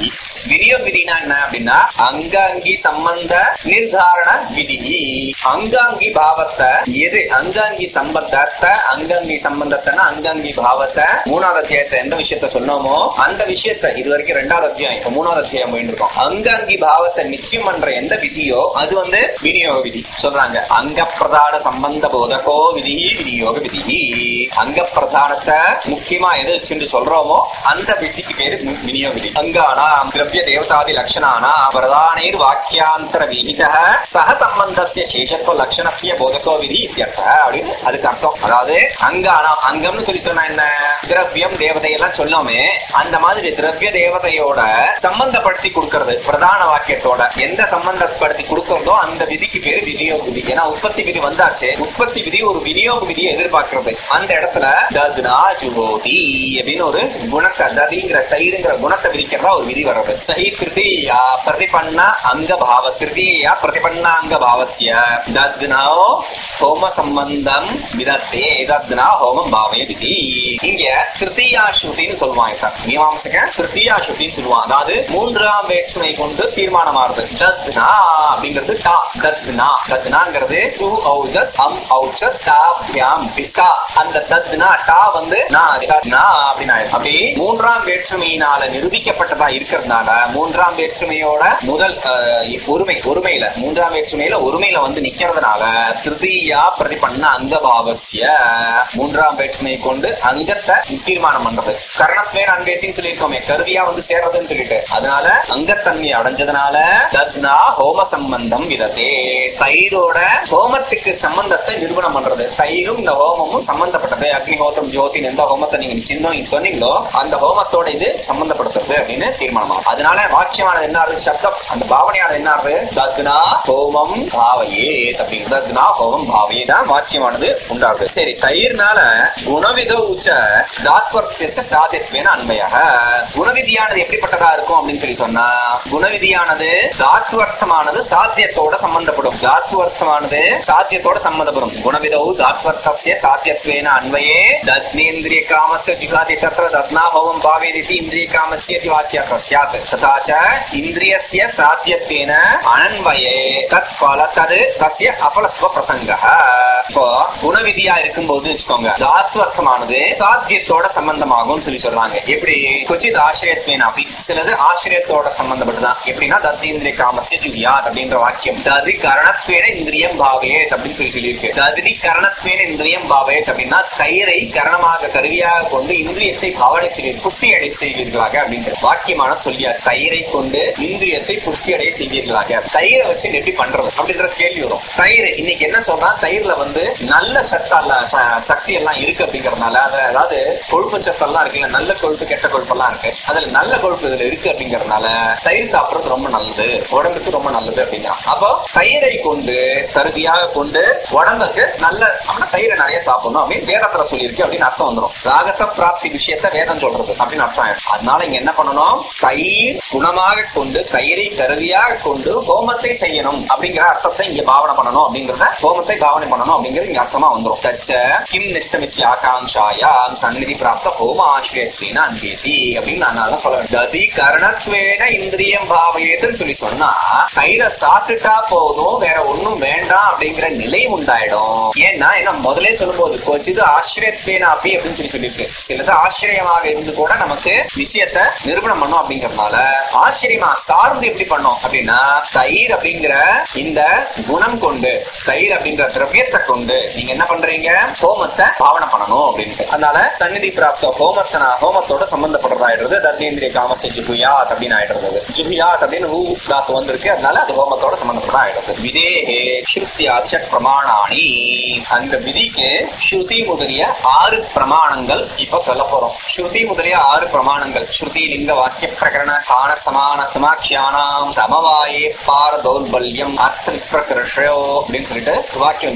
விநியோக விதினா என்ன அப்படின்னா அங்காங்கி சம்பந்த நிர்தாரண விதி அங்காங்கி பாவத்தை எது அங்காங்கி சம்பந்தத்தை அங்காங்கி சம்பந்தத்தைன்னா அங்காங்கி பாவத்தை மூணாவது அத்தியாயத்தை எந்த விஷயத்த சொன்னோமோ அந்த விஷயத்த இது வரைக்கும் ரெண்டாவது அத்தியாயம் இப்ப மூணாவது அத்தியாயம் போயிட்டு இருக்கோம் அங்காங்கி பாவத்தை நிச்சயம் பண்ற எந்த விதியோ அது வந்து விநியோக விதி சொல்றாங்க அங்க பிரதான சம்பந்த போதகோ விதி விநியோக விதி அங்க பிரதானத்தை முக்கியமா எது வச்சுட்டு சொல்றோமோ அந்த விதிக்கு பேரு வி- விநியோக விதி அங்கானாம் திரவிய தேவதாதி லட்சணானா பிரதானேர் வாக்கியாந்தர விகித சக சம்பந்தத்திய சேஷத்துவ லட்சணத்திய போதகோ விதி இத்தியர்த்த அப்படின்னு அதுக்கு அர்த்தம் அதாவது அங்கானாம் அங்கம்னு சொல்லி சொன்னா என்ன திரவியம் தேவதையெல்லாம் சொன்னோமே அந்த மாதிரி திரவிய தேவதையோட சம்பந்தப்படுத்தி கொடுக்கறது பிரதான வாக்கியத்தோட எந்த சம்பந்தப்படுத்தி கொடுக்கறதோ அந்த விதிக்கு பேரு விநியோக விதி ஏன்னா உற்பத்தி விதி வந்தாச்சு உற்பத்தி விதி ஒரு விநியோக விதியை எதிர்பார்க்கிறது அந்த இடத்துல தத்னா ஜுகோதி அப்படின்னு ஒரு குணத்தை ததிங்கிற தயிருங்கிற குணத்தை விதிக்கிறதா ஒரு விதி வர்றது சஹி திருதியா பிரதிபன்ன அங்க பாவ திருதியா பிரதிபன்ன அங்க பாவசிய தத்னா ஹோம சம்பந்தம் விதத்தே தத்னா ஹோமம் பாவே விதி இங்க திருத்தியா ஸ்ருதின்னு சொல்லுவாங்க சார் மீமாம்சக திருத்தியா ஸ்ருதின்னு சொல்லுவாங்க அதாவது மூன்றாம் வேற்றுமை கொண்டு தீர்மானமாறுது தத்னா அப்படிங்கிறது டா தத்னா தத்னாங்கிறது டூ ஔஜஸ் அம் ஔஜஸ் தாபியாம் பிஸ்கா அந்த தத்னா டா வந்து நா தத்னா அப்படின்னு ஆயிடும் அப்படி மூன்றாம் வேற்றுமையினால நிரூபிக்கப்பட்டதா இருக்கிறதுனால மூன்றாம் வேற்றுமையோட முதல் அஹ், ஒருமை ஒருமையில மூன்றாம் வேற்றுமையில ஒருமையில வந்து நிக்கிறதுனால திருதியா பிரதிபன்ன அங்க பாவசிய மூன்றாம் வேற்றுமை கொண்டு அங்கத்தை தீர்மானம் பண்றது கரணத்வேன் அங்கத்தின்னு சொல்லியிருக்கோமே கருவியா வந்து சேர்றதுன்னு சொல்லிட்டு அதனால அங்கத்தன்மை அடைஞ்சதுனால தத்னா ஹோம சம்பந்தம் விதத்தே தயிரோட ஹோமத்துக்கு சம்பந்தத்தை நிரூபணம் பண்றது தயிரும் இந்த ஹோமமும் சம்பந்தப்பட்டது அக்னிஹோத்திரம் ஜோதின் எந்த ஹோமத்தை நீங்க சின்ன நீங்க சொன்னீங்களோ அந்த ஹோமத்தோட இது சம்பந்தப்படுத்துறது அப்படின்னு தீர்மானமாகும் அதனால வாக்கியமானது என்ன ஆகுது சப்தம் அந்த பாவனையானது என்ன ஆகுது தத்னா ஹோமம் பாவையே அப்படின்னு தத்னா ஹோமம் பாவையே தான் வாக்கியமானது உண்டாகுது சரி தயிர்னால குணவித உச்ச தாத்வர்த்தியத்தை சாதித்வேன அன்மையாக குணவிதியானது எப்படிப்பட்டதா இருக்கும் அப்படின்னு சொல்லி சொன்னா குணவிதியானது தாத்வர்த்தமானது சாத்தியத்தோட சம்பந்தப்படும் தாத்வர்த்தமானது சாத்தியத்தோட சம்பந்தப்படும் குணவிதௌ தாத்வர்த்தஸ்ய சாத்தியத்வேன அன்வயே தத்னேந்திரிய காமஸ்ய ஜிகாதி தத்ர தத்னாபவம் பாவேதிதி இந்திரிய காமஸ்ய இதி வாக்கியः ஸ்யாத் ததா ச இந்திரியஸ்ய சாத்தியத்வேன அனன்வயே தத் பல தது தஸ்ய அபலஸ்வ பிரசங்கः இப்போ குணவிதியா இருக்கும்போது வச்சுக்கோங்க தாத்வர்த்தமானது சாத்தியத்தோட சம்பந்தமாகும் சொல்லி சொல்றாங்க எப்படி கொச்சித் ஆசிரியத்வேன அப்படி சிலது ஆசிரியத்தோட சம்பந்தப்பட்டுதான் எப்படின்னா தத்தீந்திரிய காமஸ்ய ஜுகியாத் அப்படின்ற வாக்கியம் ததி கரணத்வேன இந்திரியம் பாவேத் அப்படின்னு சொல்லி சொல்லியிருக்கு ததி கரணத்வேன இந்திரியம் பாவேத் அப்படின்னா கயிறை கரணமாக கருவியாக கொண்டு இந்திரியத்தை பாவனை செய்வீர்கள் புஷ்டி அடை செய்வீர்களாக அப்படின்ற வாக்கியமான சொல்லியார் கயிறை கொண்டு இந்திரியத்தை புஷ்டி அடைய செய்வீர்களாக தயிரை வச்சு எப்படி பண்றது அப்படின்ற கேள்வி வரும் தயிர் இன்னைக்கு என்ன சொல்றா தயிர்ல வந்து நல்ல சத்தல்ல சக்தி எல்லாம் இருக்கு அப்படிங்கறதுனால அது- அதாவது கொழுப்பு சத்தெல்லாம் இருக்குல்ல நல்ல கொழுப்பு கெட்ட கொழுப்பு எல்லாம் இருக்கு அதுல நல்ல கொழுப்பு இதுல இருக்கு அப்படிங்கறதுனால தயிர் சாப்பிடுறது ரொம்ப நல்லது உடம்புக்கு ரொம்ப நல்லது அப்படின்னா அப்போ தயிரை கொண்டு கருதியாக கொண்டு உடம்புக்கு நல்ல அப்படின்னா தயிரை நிறைய சாப்பிடணும் அப்படின்னு வேதத்துல சொல்லியிருக்கு அப்படின்னு அர்த்தம் வந்துடும் ராகச பிராப்தி விஷயத்த வேதம் சொல்றது அப்படின்னு அர்த்தம் ஆயிடும் அதனால இங்க என்ன பண்ணணும் தயிர் குணமாக கொண்டு தயிரை கருவியாக கொண்டு ஹோமத்தை செய்யணும் அப்படிங்கிற அர்த்தத்தை இங்க பாவனை பண்ணணும் அப்படிங்கறத ஹோமத்தை பாவனை பண்ணணும் அப்படிங்கிறது இங்க அர்த்தமா வந்துடும் தச்ச கிம் நிஷ்டமித்ய ஆகாங்காயாம் சந்நிதி பிராப்த ஹோம ஆசிரியத்வேன அன்பேதி அப்படின்னு நான் அதான் சொல்ல வேண்டும் ததி கரணத்வேன இந்திரியம் பாவையேதுன்னு சொல்லி சொன்னா தயிரை சாப்பிட்டுட்டா போதும் வேற ஒண்ணும் வேண்டாம் அப்படிங்கிற நிலை உண்டாயிடும் ஏன்னா என்ன முதலே சொல்லும்போது கொஞ்சது ஆசிரியத்வேன அப்படி அப்படின்னு சொல்லி சொல்லியிருக்கு சிலது ஆச்சரியமாக இருந்து கூட நமக்கு விஷயத்த நிரூபணம் பண்ணும் அப்படிங்கறதுனால ஆச்சரியமா சார்ந்து எப்படி பண்ணோம் அப்படின்னா தயிர் அப்படிங்கிற இந்த குணம் கொண்டு தயிர் அப்படிங்கிற திரவியத்தை கொண்டு நீங்க என்ன பண்றீங்க ஹோமத்தை பாவனை பண்ணணும் அப்படின்ட்டு அதனால சந்நிதி பிராப்த ஹோமத்தனா ஹோமத்தோட சம்பந்தப்படுறதாயிடுறது தத்தேந்திரிய காமசை ஜுகுயாத் அப்படின்னு ஆயிடுறது ஜுகுயாத் அப்படின்னு ஹூ தாத்து வந்திருக்கு அதனால அது ஹோமத்தோட சம்பந்தப்பட ஆயிடுறது விதேகே ஸ்ருத்தியாச்ச பிரமாணாணி அந்த விதிக்கு ஸ்ருதி முதலிய ஆறு பிரமாணங்கள் இப்ப சொல்ல போறோம் ஸ்ருதி முதலிய ஆறு பிரமாணங்கள் ஸ்ருதி லிங்க வாக்கிய பிரகரண காண சமான சமாட்சியானாம் சமவாயே பார தௌர்பல்யம் அர்த்த பிரகிருஷோ அப்படின்னு சொல்லிட்டு வாக்கியம் நியாயம் அங்க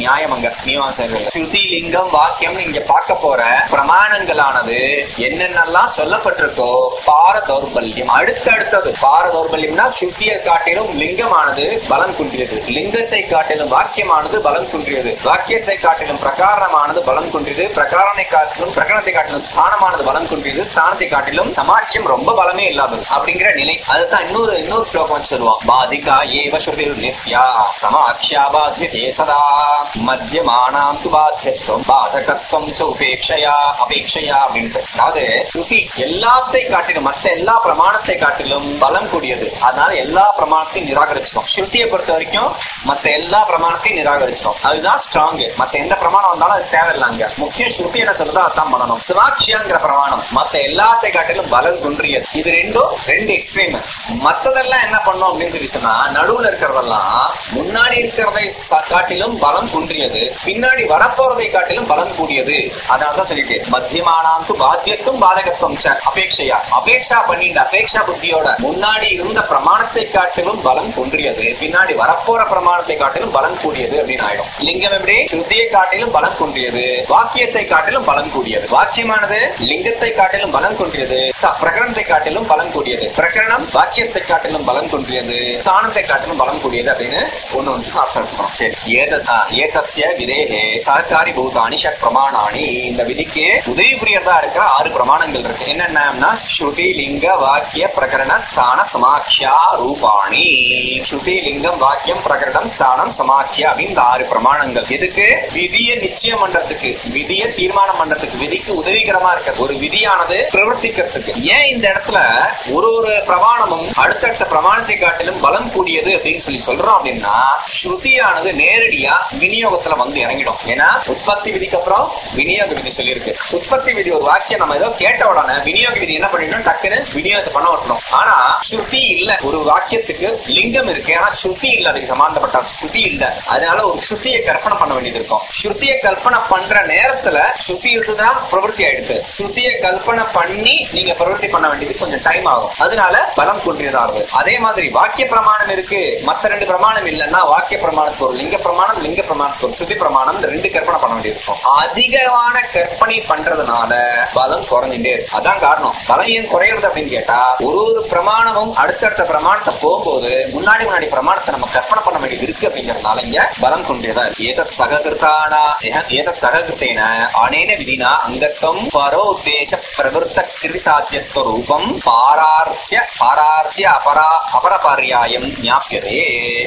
சொல்றாங்க மீமாசர்கள் ஸ்ருதி லிங்கம் வாக்கியம் இங்க பார்க்க போற பிரமாணங்களானது என்னென்னலாம் சொல்லப்பட்டிருக்கோ பார தௌர்பல்யம் அடுத்தடுத்தது பார தௌர்பல்யம்னா ஸ்ருதியை காட்டிலும் லிங்கமானது பலம் குன்றியது லிங்கத்தை காட்டிலும் வாக்கியமானது பலம் குன்றியது வாக்கியத்தை காட்டிலும் பிரகாரணமானது பலம் குன்றியது பிரகாரனை காட்டிலும் பிரகரணத்தை காட்டிலும் ஸ்தானமானது பலம் குன்றியது ஸ்தானத்தை காட்டிலும் சமாட்சியம் ரொம்ப பலமே இல்லாதது அப்படிங்கிற நிலை அதுதான் இன்னொரு இன்னொரு ஸ்லோகம் வச்சு சொல்லுவான் பாதிகா ஏவ ஸ்ருதி நித்யா சமாட்சியா பாத்தியதே சதா மத்தியமானாம் து பாத்தியத்துவம் பாதகத்துவம் ச உபேட்சையா அபேட்சையா அப்படின்ட்டு அதாவது ஸ்ருதி எல்லாத்தை காட்டிலும் மற்ற எல்லா பிரமாணத்தை காட்டிலும் பலம் கூடியது அதனால எல்லா பிரமாணத்தையும் நிராகரிச்சிடும் ஸ்ருதியை பொறுத்த வரைக்கும் மற்ற எல்லா பிரமாணத்தையும் நிராகரிச்சிடும் அதுதான் ஸ்ட்ராங் மற்ற எந்த பிரமாணம் வந்தாலும் அது தேவையில்லைங்க முக்கிய ஸ்ருதி என்ன சொல்றதோ அதான் பண்ணணும் சிவாட்சியாங்கிற பிரமாணம் மற்ற எல்லாத்தை காட்டிலும் பலம் குன்றியது இது ரெண்டும் ரெண்டு எக்ஸ்ட்ரீம் மத்ததெல்லாம் என்ன பண்ணும் அப்படின்னு சொல்லி சொன்னா நடுவுல இருக்கிறதெல்லாம் முன்னாடி இருக்கிறதை கா- காட்டிலும் பலம் குன்றியது பின்னாடி வரப்போறதை காட்டிலும் பலம் கூடியது அதனாலதான் சொல்லிட்டு மத்தியமானாம் து பாத்தியத்துவம் பாதகத்துவம் ச அபேட்சையா அபேட்சா பண்ணிட்டு அபேட்சா புத்தியோட முன்னாடி இருந்த பிரமாணத்தை காட்டிலும் பலம் குன்றியது பின்னாடி வரப்போற பிரமாணத்தை காட்டிலும் பலம் கூடியது அப்படின்னு ஆயிடும் லிங்கம் எப்படி ஸ்ருதியை காட்டிலும் பலம் குன்றியது வாக்கியத்தை காட்டிலும் பலம் கூடியது வாக்கியமானது லிங்கத்தை காட்டிலும் பலம் குன்றியது ச- பிரகரணத்தை காட்டிலும் பலம் கூடியது பிரகரணம் வாக்கியத்தை காட்டிலும் பலம் குன்றியது ஸ்தானத்தை காட்டிலும் பலம் கூடியது அப்படின்னு ஒண்ணு ஒன்று அர்த்தம் எடுத்துக்கணும். சரி ஏதத் ஆ, ஏதஸ்ய விதேகே சககாரி பூதானி ஷட் பிரமாணானி இந்த விதிக்கு உதவி புரியறதா இருக்கிற ஆறு பிரமாணங்கள் இருக்கு என்னென்னன்னா ஸ்ருதி லிங்க வாக்கிய பிரகரண ஸ்தான சமாக்கியா ரூபாணி ஸ்ருதி லிங்கம் வாக்கியம் பிரகரணம் ஸ்தானம் சமாக்கியா அப்படின்னு இந்த ஆறு பிரமாணங்கள் இதுக்கு விதிய நிச்சயம் பண்றதுக்கு விதிய தீர்மானம் பண்றதுக்கு விதிக்கு உதவிகரமா இருக்கு ஒரு விதியானது பிரவர்த்திக்கிறதுக்கு ஏன் இந்த இடத்துல ஒரு ஒரு பிரமாணமும் அடுத்தடுத்த பிரமாணத்தை காட்டிலும் பலம் கூடியது அப்படின்னு சொல்லி சொல்றோம் அப்படின்னா ஸ்ருதியானது நேரடியா விநியோகத்துல வந்து இறங்கிடும் ஏன்னா உற்பத்தி விதிக்கு அப்புறம் விநியோக விதி சொல்லியிருக்கு உற்பத்தி விதி ஒரு வாக்கியம் நம்ம ஏதோ கேட்ட உடனே விநியோக விதி என்ன பண்ணிடணும் டக்குன்னு விநியோகத்தை பண்ண விட்டணும் ஆனா ஸ்ருதி இல்ல ஒரு வாக்கியத்துக்கு லிங்கம் இருக்கு ஆனா ஸ்ருதி இல்ல அதுக்கு சம்பந்தப்பட்ட ஸ்ருதி இல்ல அதனால ஒரு ஸ்ருதியை கற்பனை பண்ண வேண்டியது இருக்கும் ஸ்ருதியை கல்பனை பண்ற நேரத்துல ஸ்ருதி இருந்துன்னா பிரவருத்தி ஆயிடுது ஸ்ருதியை கல்பனை பண்ணி நீங்க பிரவருத்தி பண்ண வேண்டியது கொஞ்சம் டைம் ஆகும் அதனால பலம் குன்றியதாகுது அதே மாதிரி வாக்கிய பிரமாணம் இருக்கு மத்த ரெண்டு பிரமாணம் இல்லைன்னா வாக்கிய பிரமாணத்துக்கு ஒரு லிங்க பிரமாணம் லிங்க பிரமாணத்துக்கு ஒரு ஸ்ருதி பிரமாணம் இந்த ரெண்டு கற்பனை பண்ண வேண்டியது இருக்கும் அதிகமான கற்பனை பண்றதுனால பலம் குறைஞ்சுட்டே இருக்கு அதான் காரணம் பலம் ஏன் குறையிறது அப்படின்னு கேட்டா ஒரு ஒரு பிரமாணமும் அடுத்தடுத்த பிரமாணத்தை போகும்போது முன்னாடி முன்னாடி பிரமாணத்தை நம்ம கற்பனை பண்ண வேண்டியது இருக்கு அப்படிங்கறதுனால இங்க பலம் கொண்டேதான் இருக்கு ஏதத் சககிருத்தானா ஏதத் சககிருத்தேன அனேன விதினா அங்கத்துவம் பரோத்தேச பிரவருத்த கிருதிசாத்தியத்துவ ரூபம் பாரார்த்திய பாரார்த்திய அபரா அபரபாரியாயம் ஞாபியதே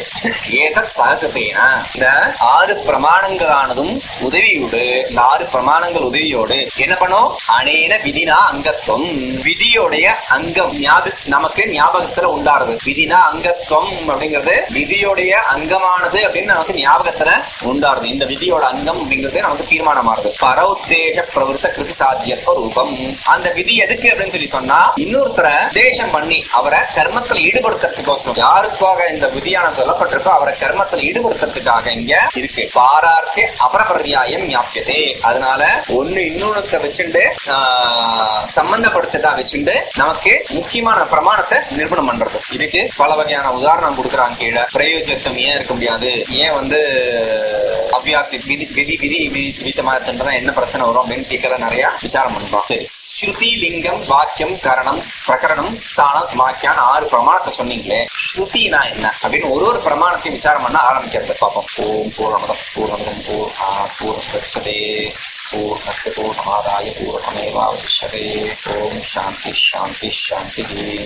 ஏதத் சககிருத்தேன இந்த ஆறு பிரமாணங்களானதும் உதவியோடு இந்த ஆறு பிரமாணங்கள் உதவியோடு என்ன பண்ணும் அனேன விதினா அங்கத்துவம் விதியோடைய அங்கம் ஞாபக நமக்கு ஞாபகத்துல உண்டாருது விதினா அங்கத்துவம் அப்படிங்கிறது விதியோடைய அங்கமானது அப்படின்னு நமக்கு ஞாபகத்துல உண்டாருது இந்த விதியோட அங்கம் அப்படிங்கிறது நமக்கு தீர்மானமாறுது பரவுத்தேச பிரவருத்த கிருதி சாத்தியத்துவ ரூபம் அந்த விதி எதுக்கு அப்படின்னு சொல்லி சொன்னா இன்னொருத்தரை தேசம் பண்ணி அவரை கர்மத்துல ஈடுபடுத்துறதுக்கோசரம் யாருக்காக இந்த விதியான சொல்லப்பட்டிருக்கோ அவரை கர்மத்துல ஈடுபடுத்துறதுக்காக இங்க இருக்கு பாரார்த்திய அபரபரியாயம் ஞாபியதே அதனால ஒண்ணு இன்னொன்னுத்த வச்சுண்டு ஆஹ், சம்பந்தப்படுத்ததா வச்சுண்டு நமக்கு முக்கியமான பிரமாணத்தை நிரூபணம் பண்றது இதுக்கு பல வகையான உதாரணம் கொடுக்குறாங்க கீழே பிரயோஜனம் ஏன் இருக்க முடியாது ஏன் வந்து அவ்வியாப்தி விதி விதி விதி விதித்தமா இருந்துட்டா என்ன பிரச்சனை வரும் அப்படின்னு டீக்கல நிறைய விசாரம் பண்றோம் சரி ஸ்ருதி லிங்கம் வாக்கியம் கரணம் பிரகரணம் ஸ்தானம் சமாக்கியான்னு ஆறு பிரமாணத்தை சொன்னீங்களே ஸ்ருதினா என்ன அப்படின்னு ஒரு ஒரு பிரமாணத்தையும் விசாரம் பண்ண ஆரம்பிக்கிறது பார்ப்போம் ஓம் பூர்ணமதம் பூர்ணமதம் பூர் பூர்ணே பூர்ணஸ்ய பூர்ணமாதாய பூர்ணமேவாவசிஷதே ஓம் சாந்தி சாந்தி சாந்தி